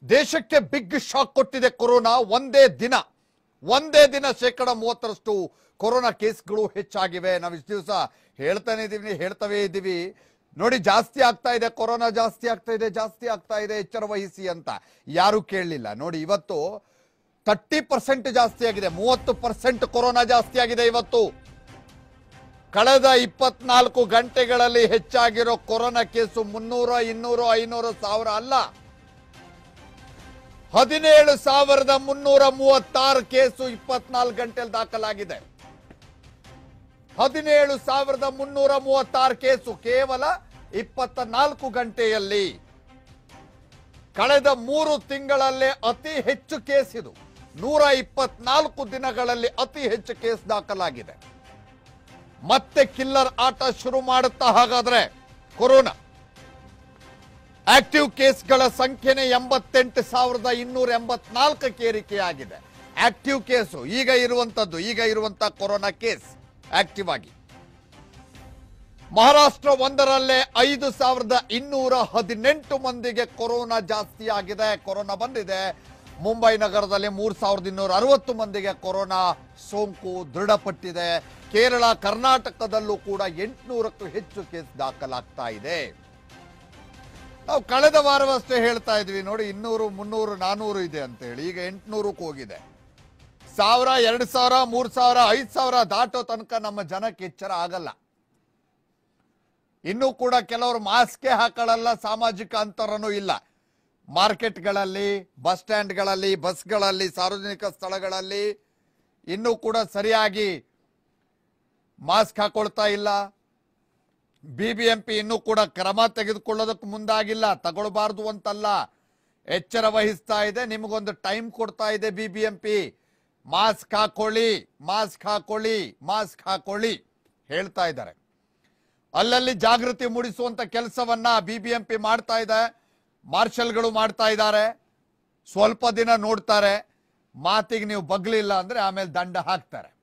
ದೇಶಕ್ಕೆ big shock ಕೊಟ್ಟಿದೆ corona ಒಂದೇ ದಿನ ಒಂದೇ ದಿನ ಶೇಕಡ ಮೂವತ್ತರಷ್ಟು ಕೊರೋನಾ ಕೇಸ್ಗಳು ಹೆಚ್ಚಾಗಿವೆ ನಾವು ಇಷ್ಟು ದಿವಸ ಹೇಳ್ತಾನೆ ಇದೀವಿ ಹೇಳ್ತವೇ ಇದ್ದೀವಿ ನೋಡಿ ಜಾಸ್ತಿ ಆಗ್ತಾ ಇದೆ ಕೊರೋನಾ ಜಾಸ್ತಿ ಆಗ್ತಾ ಇದೆ ಜಾಸ್ತಿ ಆಗ್ತಾ ಇದೆ ಎಚ್ಚರ ವಹಿಸಿ ಅಂತ ಯಾರು ಕೇಳಲಿಲ್ಲ ನೋಡಿ ಇವತ್ತು ತರ್ಟಿ ಪರ್ಸೆಂಟ್ ಜಾಸ್ತಿ ಆಗಿದೆ ಮೂವತ್ತು ಪರ್ಸೆಂಟ್ ಕೊರೋನಾ ಜಾಸ್ತಿ ಆಗಿದೆ ಇವತ್ತು ಕಳೆದ ಇಪ್ಪತ್ನಾಲ್ಕು ಗಂಟೆಗಳಲ್ಲಿ ಹೆಚ್ಚಾಗಿರೋ ಕೊರೋನಾ ಕೇಸು ಮುನ್ನೂರ ಇನ್ನೂರು ಐನೂರು ಸಾವಿರ ಅಲ್ಲ ಹದಿನೇಳು ಸಾವಿರದ ಮುನ್ನೂರ ಮೂವತ್ತಾರು ಕೇಸು ಇಪ್ಪತ್ನಾಲ್ಕು ಗಂಟೆಯಲ್ಲಿ ದಾಖಲಾಗಿದೆ ಹದಿನೇಳು ಸಾವಿರದ ಮುನ್ನೂರ ಮೂವತ್ತಾರು ಕೇಸು ಕೇವಲ ಇಪ್ಪತ್ತ ನಾಲ್ಕು ಗಂಟೆಯಲ್ಲಿ ಕಳೆದ ಮೂರು ತಿಂಗಳಲ್ಲೇ ಅತಿ ಹೆಚ್ಚು ಕೇಸ್ ಇದು ನೂರ ಇಪ್ಪತ್ನಾಲ್ಕು ದಿನಗಳಲ್ಲಿ ಅತಿ ಹೆಚ್ಚು ಕೇಸ್ ದಾಖಲಾಗಿದೆ ಮತ್ತೆ ಕಿಲ್ಲರ್ ಆಟ ಶುರು ಮಾಡುತ್ತಾ ಹಾಗಾದ್ರೆ ಕೊರೋನಾ ಆಕ್ಟಿವ್ ಕೇಸ್ಗಳ ಸಂಖ್ಯೆನೇ ಎಂಬತ್ತೆಂಟು ಸಾವಿರದ ಇನ್ನೂರ ಎಂಬತ್ನಾಲ್ಕಕ್ಕೆ ಏರಿಕೆಯಾಗಿದೆ ಆಕ್ಟಿವ್ ಕೇಸು ಈಗ ಇರುವಂತದ್ದು ಈಗ ಇರುವಂತ ಕೊರೋನಾ ಕೇಸ್ ಆಕ್ಟಿವ್ ಆಗಿ ಮಹಾರಾಷ್ಟ್ರ ಒಂದರಲ್ಲೇ ಐದು ಸಾವಿರದ ಇನ್ನೂರ ಹದಿನೆಂಟು ಮಂದಿಗೆ ಕೊರೋನಾ ಜಾಸ್ತಿ ಆಗಿದೆ ಕೊರೋನಾ ಬಂದಿದೆ ಮುಂಬೈ ನಗರದಲ್ಲಿ ಮೂರ್ ಸಾವಿರದ ಇನ್ನೂರ ಅರವತ್ತು ಮಂದಿಗೆ ಕೊರೋನಾ ಸೋಂಕು ದೃಢಪಟ್ಟಿದೆ ಕೇರಳ ಕರ್ನಾಟಕದಲ್ಲೂ ಕೂಡ ಎಂಟುನೂರಕ್ಕೂ ಹೆಚ್ಚು ಕೇಸ್ ದಾಖಲಾಗ್ತಾ ಇದೆ ನಾವು ಕಳೆದ ವಾರವಷ್ಟೇ ಹೇಳ್ತಾ ಇದ್ವಿ ನೋಡಿ ಇನ್ನೂರು ಮುನ್ನೂರು ನಾನೂರು ಇದೆ ಅಂತ ಹೇಳಿ ಈಗ ಎಂಟುನೂರಕ್ಕೆ ಹೋಗಿದೆ ಸಾವಿರ ಎರಡು ಸಾವಿರ ಮೂರ್ ಸಾವಿರ ಐದು ಸಾವಿರ ದಾಟೋ ತನಕ ನಮ್ಮ ಜನಕ್ಕೆ ಎಚ್ಚರ ಆಗಲ್ಲ ಇನ್ನೂ ಕೂಡ ಕೆಲವರು ಮಾಸ್ಕೆ ಹಾಕೊಳ್ಳಲ್ಲ ಸಾಮಾಜಿಕ ಅಂತರನೂ ಇಲ್ಲ ಮಾರ್ಕೆಟ್ಗಳಲ್ಲಿ ಬಸ್ ಸ್ಟ್ಯಾಂಡ್ಗಳಲ್ಲಿ ಬಸ್ಗಳಲ್ಲಿ ಸಾರ್ವಜನಿಕ ಸ್ಥಳಗಳಲ್ಲಿ ಇನ್ನೂ ಕೂಡ ಸರಿಯಾಗಿ ಮಾಸ್ಕ್ ಹಾಕೊಳ್ತಾ ಇಲ್ಲ ಬಿಬಿಎಂಪಿ ಇನ್ನೂ ಕೂಡ ಕ್ರಮ ತೆಗೆದುಕೊಳ್ಳೋದಕ್ಕೆ ಮುಂದಾಗಿಲ್ಲ ತಗೊಳ್ಬಾರ್ದು ಅಂತಲ್ಲ ಎಚ್ಚರ ವಹಿಸ್ತಾ ಇದೆ ನಿಮಗೊಂದು ಟೈಮ್ ಕೊಡ್ತಾ ಇದೆ ಬಿಬಿಎಂಪಿ ಮಾಸ್ಕ್ ಹಾಕೊಳ್ಳಿ ಮಾಸ್ಕ್ ಹಾಕೊಳ್ಳಿ ಮಾಸ್ಕ್ ಹಾಕೊಳ್ಳಿ ಹೇಳ್ತಾ ಇದ್ದಾರೆ ಅಲ್ಲಲ್ಲಿ ಜಾಗೃತಿ ಮೂಡಿಸುವಂತ ಕೆಲಸವನ್ನ ಬಿಬಿಎಂಪಿ ಮಾಡ್ತಾ ಇದೆ ಮಾರ್ಷಲ್ಗಳು ಮಾಡ್ತಾ ಇದ್ದಾರೆ ಸ್ವಲ್ಪ ದಿನ ನೋಡ್ತಾರೆ ಮಾತಿಗೆ ನೀವು ಬಗ್ಲಿಲ್ಲ ಅಂದ್ರೆ ಆಮೇಲೆ ದಂಡ ಹಾಕ್ತಾರೆ